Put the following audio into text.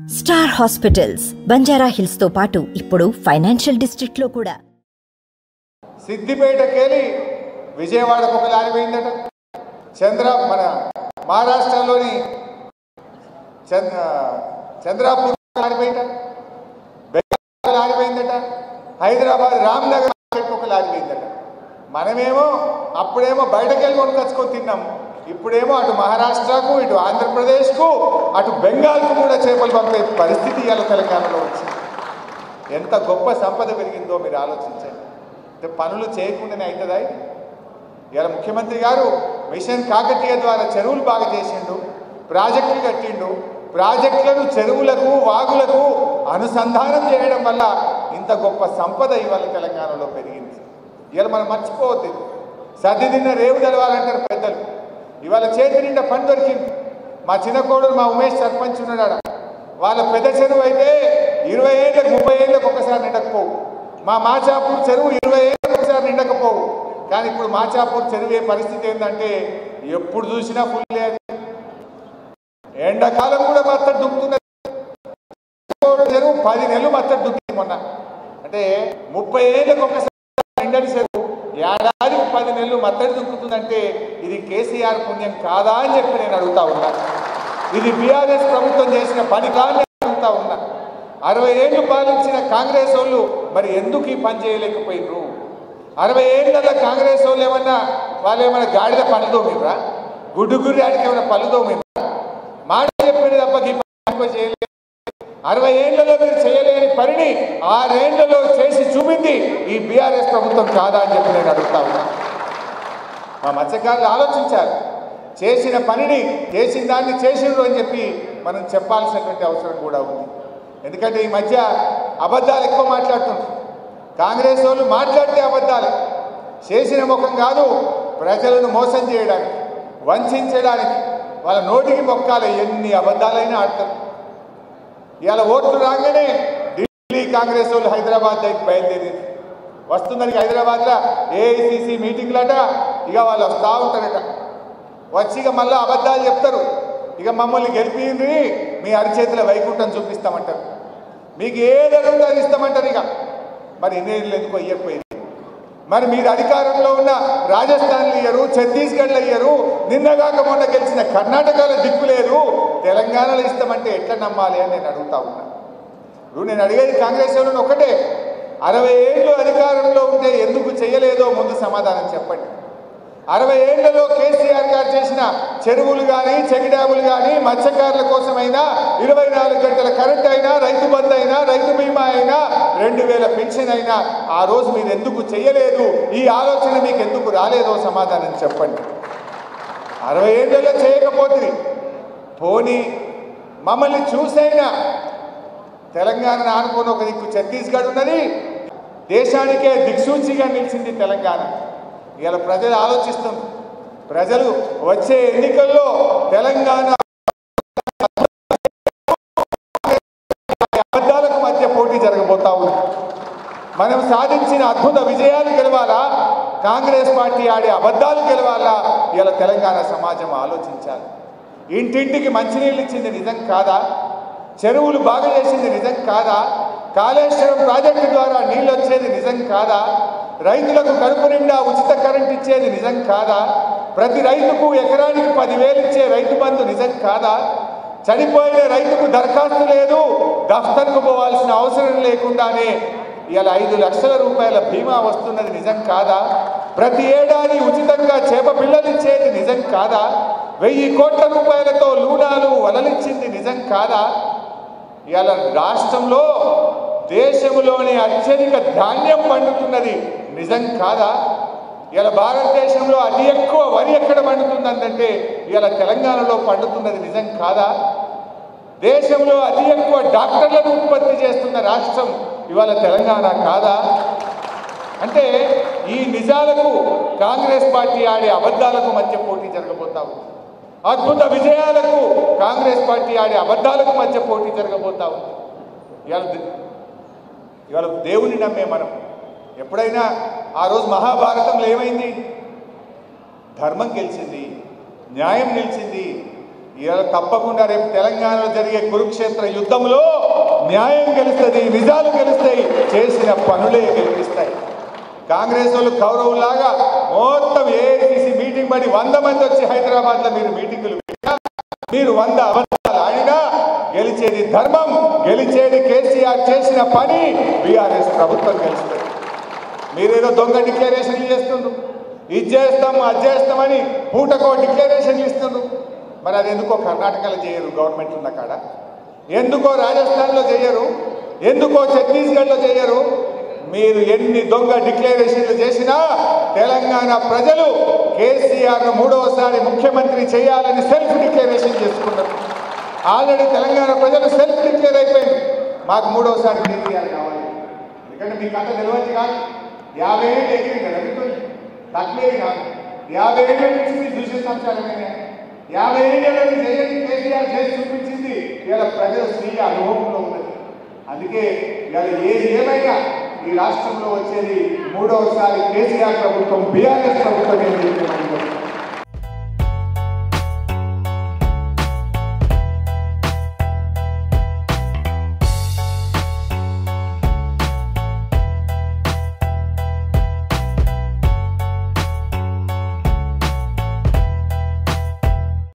Star hospitals Banjara hills తో పాటు ఇప్పుడు ఫైనాన్షియల్ డిస్ట్రిక్ట్ లో కూడా సిద్దిపేటకెళ్ళి విజయవాడకు ఒక లారీ పోయిందట చంద్ర మన మహారాష్ట్రలోని చంద్ర చంద్రాపూర్ లారీ పోయిందట బెంగాల్ లారీ పోయిందట హైదరాబాద్ రామ్నగర్ మార్కెట్కి ఒక లారీ పోయిందట మనమేమో అప్పుడేమో బయటకెళ్ళి కొనుకొచ్చుకొని తిన్నాం ఇప్పుడేమో అటు మహారాష్ట్రకు ఇటు ఆంధ్రప్రదేశ్కు అటు బెంగాల్కు కూడా చేపలు పంపే పరిస్థితి ఇవాళ తెలంగాణలో వచ్చింది ఎంత గొప్ప సంపద పెరిగిందో మీరు ఆలోచించండి అంటే పనులు చేయకుండానే అవుతుందా ఇది? ఇవాళ ముఖ్యమంత్రి గారు మిషన్ కాకతీయ ద్వారా చెరువులు బాగా చేసిండు ప్రాజెక్టులు కట్టిండు ప్రాజెక్టులను చెరువులకు వాగులకు అనుసంధానం చేయడం వల్ల ఇంత గొప్ప సంపద ఇవాళ తెలంగాణలో పెరిగింది ఇవాళ మనం మర్చిపోవద్దు సర్ది తిన్న రేవు తెలవాలంటారు పెద్దలు ఇవాళ చేతి నిండా పని దొరికింది మా చిన్న కోడలు మా ఉమేష్ సర్పంచ్ ఉన్నాడు ఆడ. వాళ్ళ పెద్ద చెరువు అయితే ఇరవై ఏళ్ళకి ముప్పై ఏళ్ళకి ఒకసారి నిండకపోవు మా మాచాపూర్ చెరువు ఇరవై ఏళ్ళకి ఒకసారి నిండకపోవు కానీ ఇప్పుడు మాచాపూర్ చెరువు ఏ పరిస్థితి ఏంటంటే ఎప్పుడు చూసినా ఫుల్ లేదు ఎండాకాలం కూడా మత్తడి దుక్కుతున్నది చెరువు పది నెలలు మత్తడి దుక్కింది మొన్న అంటే ముప్పై ఏళ్ళకి ఒకసారి నిండని చెరువు ఏడాదికి పది నెలలు మత్తడి దుక్కుతుందంటే ఇది కేసీఆర్ పుణ్యం కాదా అని చెప్పి నేను అడుగుతా ఉన్నా ఇది బీఆర్ఎస్ ప్రభుత్వం చేసిన పని కాదని అడుగుతా ఉన్నా అరవై ఏళ్ళు పాలించిన కాంగ్రెస్ వాళ్ళు మరి ఎందుకు ఈ పని చేయలేకపోయినరు అరవై ఏళ్ళ కాంగ్రెస్ వాళ్ళు ఏమన్నా వాళ్ళు ఏమైనా గాడిద పనుదో మీరా గుడ్డు గుర్రాడికి ఏమైనా పనుదో మీరు మాట చెప్పిన తప్ప ఈ పని ఎక్కువ చేయలేదు అరవై ఏళ్లలో మీరు చేయలేని పనిని ఆరేళ్లలో చేసి చూపింది ఈ బీఆర్ఎస్ ప్రభుత్వం కాదా అని చెప్పి నేను అడుగుతా ఉన్నా మా మత్స్యకారులు ఆలోచించారు చేసిన పనిని చేసిన దాన్ని చేసిండ్రు అని చెప్పి మనం చెప్పాల్సినటువంటి అవసరం కూడా ఉంది ఎందుకంటే ఈ మధ్య అబద్ధాలు ఎక్కువ మాట్లాడుతున్నారు కాంగ్రెస్ వాళ్ళు మాట్లాడితే అబద్ధాలు చేసిన ముఖం కాదు ప్రజలను మోసం చేయడానికి వంచడానికి వాళ్ళ నోటికి మొక్కాలి ఎన్ని అబద్ధాలైనా ఆడతారు ఇవాళ ఓట్లు రాగానే ఢిల్లీ కాంగ్రెస్ వాళ్ళు హైదరాబాద్ దగ్గరికి బయలుదేరింది వస్తుందని హైదరాబాద్లో ఏఐసిసి మీటింగ్లట ఇక వాళ్ళు వస్తూ ఉంటారట వచ్చి ఇక మళ్ళీ అబద్ధాలు చెప్తారు ఇక మమ్మల్ని గెలిపింది మీ అరిచేతుల వైకుంఠం చూపిస్తామంటారు మీకు ఏది అడుగుతుందో అది ఇస్తామంటారు ఇక మరి ఎన్నేళ్ళు ఎందుకు అయ్యకపోయింది మరి మీరు అధికారంలో ఉన్న రాజస్థాన్లో ఇయ్యరు ఛత్తీస్గఢ్లో ఇయ్యరు నిన్నగాక మొన్న గెలిచిన కర్ణాటకలో దిక్కు లేదు తెలంగాణలో ఇస్తామంటే ఎట్లా నమ్మాలి అని నేను అడుగుతా ఉన్నా ఇప్పుడు నేను అడిగేది కాంగ్రెస్ వాళ్ళని ఒకటే అరవై ఏళ్ళు అధికారంలో ఉంటే ఎందుకు చేయలేదో ముందు సమాధానం చెప్పండి అరవై ఏళ్లలో కేసీఆర్ గారు చేసిన చెరువులు కానీ చెక్ డ్యాములు కానీ మత్స్యకారుల కోసమైనా ఇరవై నాలుగు గంటల కరెంట్ అయినా రైతు బంధు అయినా రైతు బీమా అయినా రెండు వేల పెన్షన్ అయినా ఆ రోజు మీరు ఎందుకు చేయలేదు ఈ ఆలోచన మీకు ఎందుకు రాలేదో సమాధానం చెప్పండి అరవై ఏళ్ళలో చేయకపోతుంది పోనీ మమ్మల్ని చూసైనా తెలంగాణను ఆనుకొని ఒక దిక్కు ఛత్తీస్గఢ్ ఉన్నది దేశానికే దిక్సూచిగా నిలిచింది తెలంగాణ ఇవాళ ప్రజలు ఆలోచిస్తుంది ప్రజలు వచ్చే ఎన్నికల్లో తెలంగాణ అబద్ధాలకు మధ్య పోటీ జరగబోతా ఉంది మనం సాధించిన అద్భుత విజయాలు గెలవాలా కాంగ్రెస్ పార్టీ ఆడే అబద్ధాలు గెలవాలా ఇలా తెలంగాణ సమాజం ఆలోచించాలి ఇంటింటికి మంచినీళ్ళు ఇచ్చింది నిజం కాదా చెరువులు బాగా చేసింది నిజం కాదా కాళేశ్వరం ప్రాజెక్టు ద్వారా నీళ్ళు వచ్చేది నిజం కాదా రైతులకు కడుపు నిండా ఉచిత కరెంట్ ఇచ్చేది నిజం కాదా ప్రతి రైతుకు ఎకరానికి పదివేలు ఇచ్చే రైతు బంధు నిజం కాదా చనిపోయిన రైతుకు దరఖాస్తు లేదు దఫ్తర్కు పోవాల్సిన అవసరం లేకుండానే ఇలా ఐదు లక్షల రూపాయల బీమా వస్తున్నది నిజం కాదా ప్రతి ఏడాది ఉచితంగా చేప పిల్లలు ఇచ్చేది నిజం కాదా వెయ్యి కోట్ల రూపాయలతో లూనాలు వలలిచ్చింది నిజం కాదా ఇవాళ రాష్ట్రంలో దేశంలోని అత్యధిక ధాన్యం పండుతున్నది నిజం కాదా ఇలా భారతదేశంలో అతి ఎక్కువ వరి ఎక్కడ పండుతుందంటే ఇలా తెలంగాణలో పండుతున్నది నిజం కాదా దేశంలో అతి ఎక్కువ డాక్టర్లను ఉత్పత్తి చేస్తున్న రాష్ట్రం ఇవాళ తెలంగాణ కాదా అంటే ఈ నిజాలకు కాంగ్రెస్ పార్టీ ఆడే అబద్ధాలకు మధ్య పోటీ జరగబోతా ఉంది అద్భుత విజయాలకు కాంగ్రెస్ పార్టీ ఆడే అబద్ధాలకు మధ్య పోటీ జరగబోతా ఉంది ఇవాళ దే- ఇవాళ దేవుని నమ్మే మనం ఎప్పుడైనా ఆ రోజు మహాభారతంలో ఏమైంది ధర్మం గెలిచింది న్యాయం నిలిచింది ఇవాళ తప్పకుండా రేపు తెలంగాణలో జరిగే కురుక్షేత్ర యుద్ధంలో న్యాయం గెలుస్తుంది నిజాలు గెలుస్తాయి చేసిన పనులే గెలిపిస్తాయి కాంగ్రెస్ వాళ్ళు కౌరవులాగా మొత్తం ఏఐసిసి మీటింగ్ పడి వంద మంది వచ్చి హైదరాబాద్ లో మీరు మీటింగులు పెట్టినా మీరు వంద అబద్ధాలు ఆడినా గెలిచేది ధర్మం గెలిచేది కేసీఆర్ చేసిన పని బీఆర్ఎస్ ప్రభుత్వం గెలుస్తుంది మీరేదో దొంగ డిక్లరేషన్లు చేస్తుండ్రు ఇది చేస్తాం అది చేస్తామని పూటకో డిక్లరేషన్లు ఇస్తుండ్రు మరి అది ఎందుకో కర్ణాటకలో చేయరు గవర్నమెంట్ ఉన్న కాడ ఎందుకో రాజస్థాన్లో చేయరు ఎందుకో ఛత్తీస్గఢ్లో చేయరు మీరు ఎన్ని దొంగ డిక్లరేషన్లు చేసినా తెలంగాణ ప్రజలు కేసీఆర్ మూడవసారి ముఖ్యమంత్రి చేయాలని సెల్ఫ్ డిక్లరేషన్ చేసుకున్నారు ఆల్రెడీ తెలంగాణ ప్రజలు సెల్ఫ్ డిక్లేర్ అయిపోయింది మాకు మూడవసారి కేసీఆర్ కావాలి ఎందుకంటే మీకు అంత తెలియదు కాదు యాభై ఏళ్ళు ఎగిరింది కదా మీకు తక్కువే కాదు యాభై ఏళ్ళ నుంచి మీరు చూసిన సంవత్సరాలైనా యాభై ఏళ్ళ నుంచి చేయని కేసీఆర్ చేసి చూపించింది ఇవాళ ప్రజల స్వీయ అనుభవంలో ఉన్నది అందుకే ఇవాళ ఏది ఏమైనా ఈ రాష్ట్రంలో వచ్చేది మూడవసారి కేసీఆర్ ప్రభుత్వం బీఆర్ఎస్ ప్రభుత్వం ఏం చెప్పి